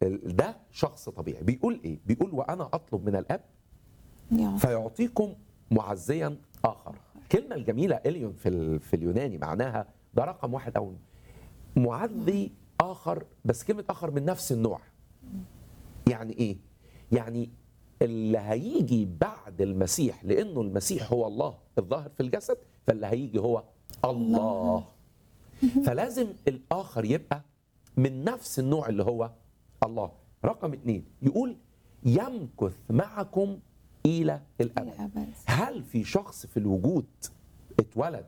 ال- ده شخص طبيعي بيقول ايه بيقول وانا اطلب من الاب يا فيعطيكم معزيا اخر الكلمه الجميله اليون في ال- في اليوناني معناها ده رقم واحد او معزي اخر بس كلمه اخر من نفس النوع يعني ايه يعني اللي هيجي بعد المسيح لانه المسيح هو الله الظاهر في الجسد فاللي هيجي هو الله فلازم الاخر يبقى من نفس النوع اللي هو الله رقم اتنين يقول يمكث معكم الى الابد الأبد. هل في شخص في الوجود اتولد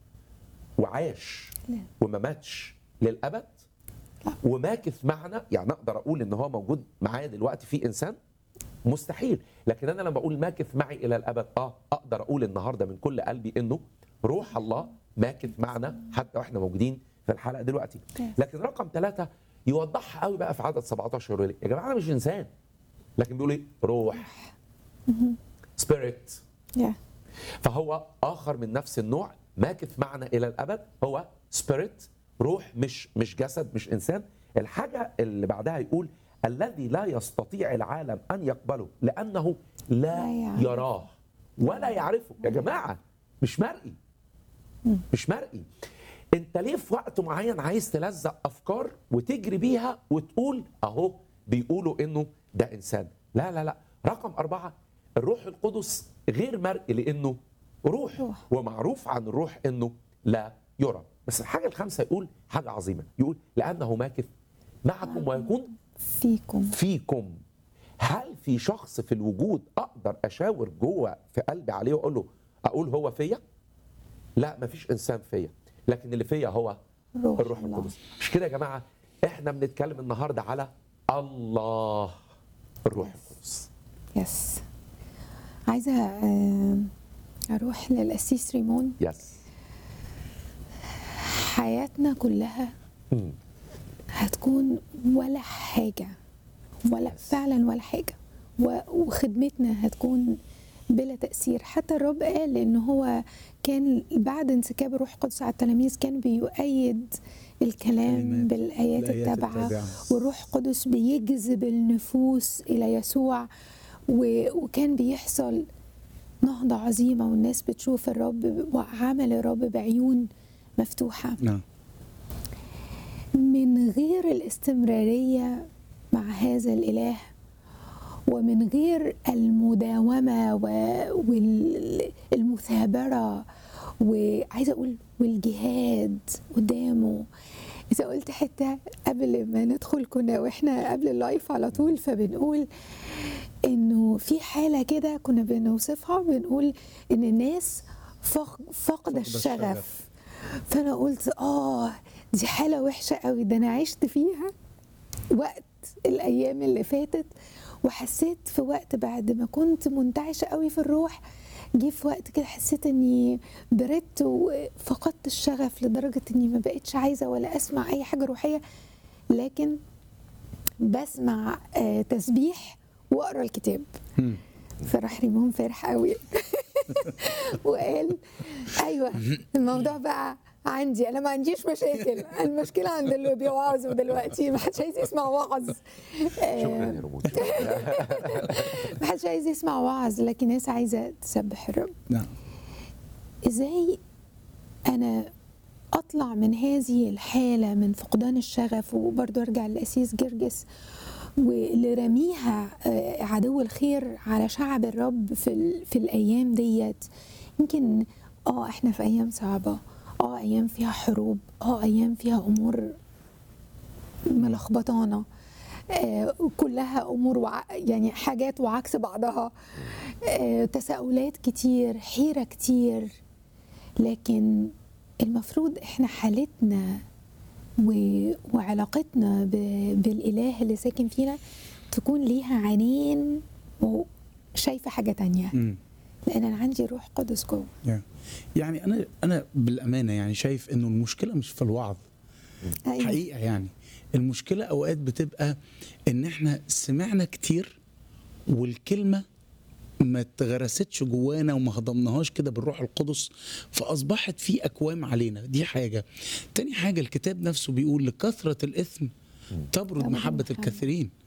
وعاش لا. وما ماتش للابد لا. وماكث معنا يعني اقدر اقول ان هو موجود معايا دلوقتي في انسان مستحيل لكن انا لما اقول ماكث معي الى الابد اه اقدر اقول النهارده من كل قلبي انه روح الله ماكث معنا حتى واحنا موجودين في الحلقه دلوقتي Yes. لكن رقم ثلاثة يوضحها قوي بقى في عدد 17 يقول لي يا جماعه انا مش انسان لكن بيقول ايه روح سبيريت يا فهو اخر من نفس النوع ماكث معنا الى الابد هو سبيريت روح مش مش جسد مش انسان الحاجه اللي بعدها يقول الذي لا يستطيع العالم ان يقبله لانه لا لا يعرف. يراه ولا يعرفه يا جماعه مش مرئي مش مرئي انت ليه في وقت معين عايز تلزق افكار وتجري بيها وتقول اهو بيقولوا انه ده انسان لا لا لا رقم أربعة الروح القدس غير مرئي لانه روح روح. ومعروف عن الروح انه لا يرى بس الحاجه الخامسه يقول حاجه عظيمه يقول لانه ماكث معكم ويكون فيكم فيكم هل في شخص في الوجود اقدر اشاور جوه في قلبي عليه واقول له اقول هو فيا لا مفيش انسان فيا لكن اللي فيا هو روح الروح الله. القدس مش كده يا جماعه احنا بنتكلم النهارده على الله الروح القدس يس عايزه آه، اروح للقسيس ريمون يس حياتنا كلها مم. هتكون ولا حاجة ولا فعلا ولا حاجة و- وخدمتنا هتكون بلا تأثير حتى الرب قال إن هو كان بعد انسكاب الروح القدس على التلاميذ كان بيؤيد الكلام كلمات. بالآيات الآيات التابعة التابعة. والروح القدس بيجذب النفوس إلى يسوع و- وكان بيحصل نهضة عظيمة والناس بتشوف الرب وعمل الرب بعيون مفتوحة نعم من غير الاستمرارية مع هذا الإله ومن غير المداومة والمثابرة وعايزة أقول والجهاد قدامه إذا قلت حتة قبل ما ندخل كنا وإحنا قبل اللايف على طول فبنقول إنه في حالة كده كنا بنوصفها بنقول إن الناس فق- فقد الشغف. الشغف فانا قلت اه دي حاله وحشه قوي ده انا عشت فيها وقت الايام اللي فاتت وحسيت في وقت بعد ما كنت منتعشه قوي في الروح جه في وقت كده حسيت اني بردت وفقدت الشغف لدرجه اني ما بقتش عايزه ولا اسمع اي حاجه روحيه لكن بسمع آه، تسبيح واقرا الكتاب مم. فراح ريمون فرح قوي وقال ايوه الموضوع بقى عندي انا ما عنديش مشاكل المشكله عند اللي بيوعظوا دلوقتي ما حدش عايز يسمع وعظ شكرا آه، يا رموز ما حدش عايز يسمع وعظ لكن ناس عايزه تسبح الرب نعم ازاي انا اطلع من هذه الحاله من فقدان الشغف وبرضه ارجع للاسيس جرجس واللي رميها آه، عدو الخير على شعب الرب في ال- في الايام ديت يمكن اه احنا في ايام صعبه اه ايام فيها حروب اه ايام فيها امور ملخبطانه آه، كلها امور وع... يعني حاجات وعكس بعضها آه، تساؤلات كتير حيره كتير لكن المفروض احنا حالتنا و... وعلاقتنا ب... بالاله اللي ساكن فينا تكون ليها عينين وشايفه حاجه تانية مم. لان انا عندي روح قدس جوه يا. يعني انا انا بالامانه يعني شايف انه المشكله مش في الوعظ أيوة. حقيقه يعني المشكله اوقات بتبقى ان احنا سمعنا كتير والكلمه ما اتغرستش جوانا وما هضمناهاش كده بالروح القدس فاصبحت في اكوام علينا دي حاجه تاني حاجه الكتاب نفسه بيقول لكثره الاثم تبرد تبرد محبه محبة. الكثيرين